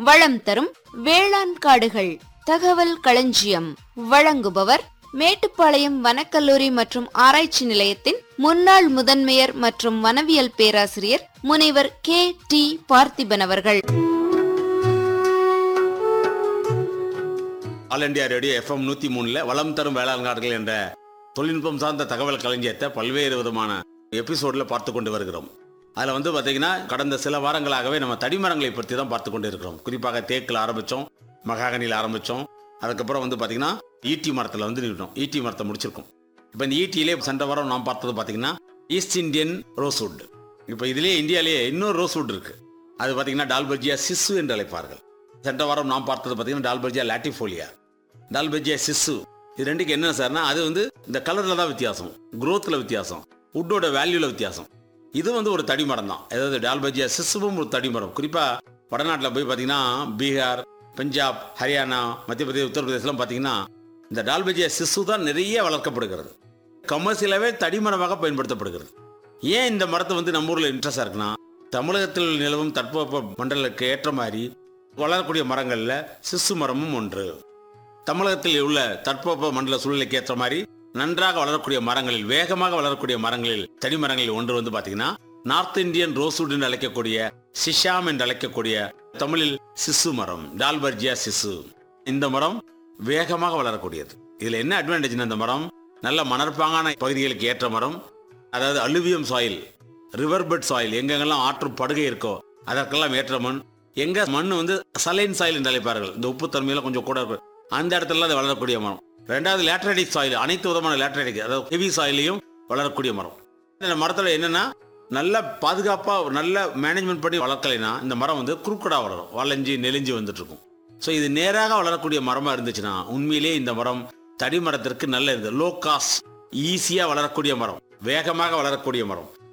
வளம் தரும் வேளாண் காடுகள் தகவல் களஞ்சியம் வழங்குபவர் மேட்டுப்பாளையம் வனக்கல்லூரி மற்றும் ஆராய்ச்சி நிலையத்தின் முன்னாள் முதன்மையர் மற்றும் வனவியல் பேராசிரியர் முனைவர் கே டி பார்த்திபன் அவர்கள் ஆல் இண்டியா ரேடியோ எஃப்எம் நூத்தி மூணுல வளம் தரும் வேளாண் காடுகள் என்ற தொழில்நுட்பம் சார்ந்த தகவல் களஞ்சியத்தை பல்வேறு விதமான எபிசோட்ல பார்த்து கொண்டு வருகிறோம் அதில் வந்து பார்த்தீங்கன்னா கடந்த சில வாரங்களாகவே நம்ம தடிமரங்களை பற்றி தான் பார்த்து கொண்டு இருக்கிறோம் குறிப்பாக தேக்கில் ஆரம்பித்தோம் மகாகனியில் ஆரம்பித்தோம் அதுக்கப்புறம் வந்து பார்த்தீங்கன்னா ஈட்டி மரத்தில் வந்து நின்றோம் ஈட்டி மரத்தை முடிச்சிருக்கோம் இப்போ இந்த ஈட்டியிலே சென்ற வாரம் நாம் பார்த்தது பார்த்தீங்கன்னா ஈஸ்ட் இந்தியன் ரோஸ்வுட் இப்போ இதிலே இந்தியாவிலேயே இன்னொரு ரோஸ்வுட் இருக்கு அது பார்த்தீங்கன்னா டால்பர்ஜியா சிசு என்று அழைப்பார்கள் சென்ற வாரம் நாம் பார்த்தது பார்த்தீங்கன்னா டால்பர்ஜியா லாட்டிஃபோலியா டால்பர்ஜியா சிசு இது ரெண்டுக்கு என்ன சார்னா அது வந்து இந்த கலரில் தான் வித்தியாசம் growthல வித்தியாசம் வுட்டோட வேல்யூல வித்தியாசம் இது வந்து ஒரு தடிமரம் தான் அதாவது டால்பர்ஜியா சிசுவும் ஒரு தடிமரம் குறிப்பாக வடநாட்டில் போய் பார்த்தீங்கன்னா பீகார் பஞ்சாப் ஹரியானா மத்திய பிரதேஷ் உத்தரப்பிரதேசலாம் பார்த்தீங்கன்னா இந்த டால்பர்ஜியா சிசு தான் நிறைய வளர்க்கப்படுகிறது கமர்ஷியலாகவே தடிமரமாக பயன்படுத்தப்படுகிறது ஏன் இந்த மரத்தை வந்து நம்ம ஊரில் இன்ட்ரெஸ்டாக இருக்குன்னா தமிழகத்தில் நிலவும் தட்பவெப்ப மண்டலுக்கு ஏற்ற மாதிரி வளரக்கூடிய மரங்களில் சிசு மரமும் ஒன்று தமிழகத்தில் உள்ள தட்பவெப்ப மண்டல சூழ்நிலைக்கு ஏற்ற மாதிரி நன்றாக வளரக்கூடிய மரங்களில் வேகமாக வளரக்கூடிய மரங்களில் தனி மரங்களில் ஒன்று வந்து பாத்தீங்கன்னா நார்த் இந்தியன் ரோஸ்வுட் என்று அழைக்கக்கூடிய சிஷாம் என்று அழைக்கக்கூடிய தமிழில் சிசு மரம் டால்பர்ஜியா சிசு இந்த மரம் வேகமாக வளரக்கூடியது இதுல என்ன அட்வான்டேஜ் இந்த மரம் நல்ல மணற்பாங்கான பகுதிகளுக்கு ஏற்ற மரம் அதாவது alluvium soil river bed soil எங்கெங்கெல்லாம் ஆற்று படுகை இருக்கோ அதற்கெல்லாம் ஏற்ற மண் எங்க மண் வந்து சலைன் சாயில் என்று அழைப்பார்கள் இந்த உப்பு தன்மையில கொஞ்சம் கூட இருக்கும் அந்த இடத்துல அது வளரக்கூடிய மரம் ரெண்டாவது லேட்ரடிக் சாயில் அனைத்து விதமான லேட்ரடிக் அதாவது ஹெவி சாயிலையும் வளரக்கூடிய மரம் இந்த மரத்தில் என்னன்னா நல்ல பாதுகாப்பா நல்ல மேனேஜ்மெண்ட் பண்ணி வளர்க்கலைன்னா இந்த மரம் வந்து குறுக்கடா வளரும் வளைஞ்சி நெலிஞ்சு வந்துட்டு இருக்கும் ஸோ இது நேராக வளரக்கூடிய மரமா இருந்துச்சுன்னா உண்மையிலேயே இந்த மரம் தடி மரத்திற்கு நல்ல இது லோ காஸ்ட் ஈஸியாக வளரக்கூடிய மரம் வேகமாக வளரக்கூடிய மரம்